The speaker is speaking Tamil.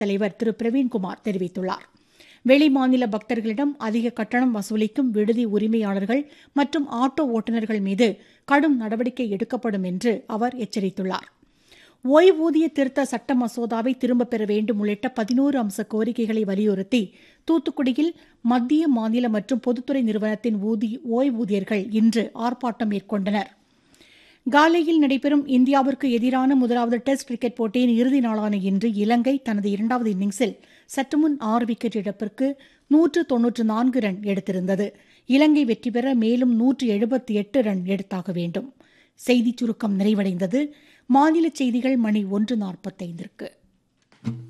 தலைவர் திரு பிரவீன்குமார் தெரிவித்துள்ளார் வெளிமாநில பக்தர்களிடம் அதிக கட்டணம் வசூலிக்கும் விடுதி உரிமையாளர்கள் மற்றும் ஆட்டோ ஓட்டுநர்கள் மீது கடும் நடவடிக்கை எடுக்கப்படும் என்று அவர் எச்சரித்துள்ளார் ஓய்வூதிய திருத்த சட்ட மசோதாவை திரும்பப் பெற வேண்டும் உள்ளிட்ட பதினோரு அம்ச கோரிக்கைகளை வலியுறுத்தி தூத்துக்குடியில் மத்திய மாநில மற்றும் பொதுத்துறை நிறுவனத்தின் ஊதிய ஓய்வூதியர்கள் இன்று ஆர்ப்பாட்டம் மேற்கொண்டனர் காலையில் நடைபெறும் இந்தியாவிற்கு எதிரான முதலாவது டெஸ்ட் கிரிக்கெட் போட்டியின் இறுதி நாளான இன்று இலங்கை தனது இரண்டாவது இன்னிங்ஸில் சற்றுமுன் ஆறு விக்கெட் இழப்பிற்கு நூற்று தொன்னூற்று நான்கு ரன் எடுத்திருந்தது இலங்கை வெற்றி பெற மேலும் நூற்று எழுபத்தி எட்டு ரன் எடுத்தாக வேண்டும் செய்திச் சுருக்கம் நிறைவடைந்தது மாநில செய்திகள் மணி ஒன்று நாற்பத்தைந்திற்கு